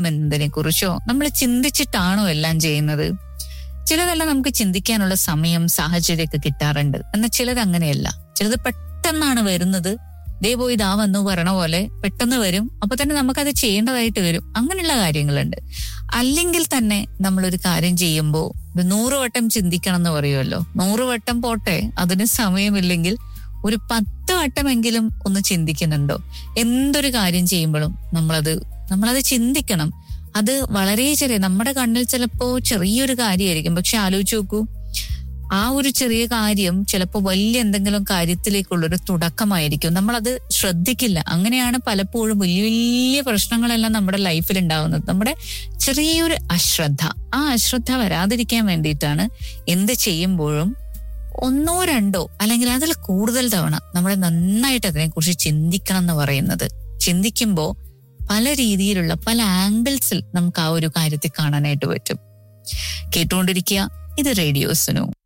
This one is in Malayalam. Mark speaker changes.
Speaker 1: എന്നതിനെ കുറിച്ചോ നമ്മൾ ചിന്തിച്ചിട്ടാണോ എല്ലാം ചെയ്യുന്നത് ചിലതെല്ലാം നമുക്ക് ചിന്തിക്കാനുള്ള സമയം സാഹചര്യമൊക്കെ കിട്ടാറുണ്ട് എന്നാൽ ചിലത് അങ്ങനെയല്ല ചിലത് പെട്ടെന്നാണ് വരുന്നത് ദേ പോയി ഇതാ വന്നു പറയണ പോലെ പെട്ടെന്ന് വരും അപ്പൊ തന്നെ നമുക്കത് ചെയ്യേണ്ടതായിട്ട് വരും അങ്ങനെയുള്ള കാര്യങ്ങളുണ്ട് അല്ലെങ്കിൽ തന്നെ നമ്മളൊരു കാര്യം ചെയ്യുമ്പോൾ ഒരു നൂറ് വട്ടം ചിന്തിക്കണം എന്ന് പറയുമല്ലോ നൂറ് വട്ടം പോട്ടെ അതിന് സമയമില്ലെങ്കിൽ ഒരു പത്ത് വട്ടമെങ്കിലും ഒന്ന് ചിന്തിക്കുന്നുണ്ടോ എന്തൊരു കാര്യം ചെയ്യുമ്പോഴും നമ്മളത് നമ്മളത് ചിന്തിക്കണം അത് വളരെ ചെറിയ നമ്മുടെ കണ്ണിൽ ചിലപ്പോ ചെറിയൊരു കാര്യമായിരിക്കും പക്ഷെ ആലോചിച്ച് നോക്കൂ ആ ഒരു ചെറിയ കാര്യം ചിലപ്പോൾ വലിയ എന്തെങ്കിലും കാര്യത്തിലേക്കുള്ളൊരു തുടക്കമായിരിക്കും നമ്മളത് ശ്രദ്ധിക്കില്ല അങ്ങനെയാണ് പലപ്പോഴും വലിയ വലിയ പ്രശ്നങ്ങളെല്ലാം നമ്മുടെ ലൈഫിൽ ഉണ്ടാവുന്നത് നമ്മുടെ ചെറിയൊരു അശ്രദ്ധ ആ അശ്രദ്ധ വരാതിരിക്കാൻ വേണ്ടിയിട്ടാണ് എന്ത് ചെയ്യുമ്പോഴും ഒന്നോ രണ്ടോ അല്ലെങ്കിൽ അതിൽ കൂടുതൽ തവണ നമ്മൾ നന്നായിട്ട് അതിനെക്കുറിച്ച് ചിന്തിക്കണം എന്ന് പറയുന്നത് ചിന്തിക്കുമ്പോൾ പല രീതിയിലുള്ള പല ആംഗിൾസിൽ നമുക്ക് ആ ഒരു കാര്യത്തെ കാണാനായിട്ട് പറ്റും കേട്ടുകൊണ്ടിരിക്കുക ഇത് റേഡിയോസിനു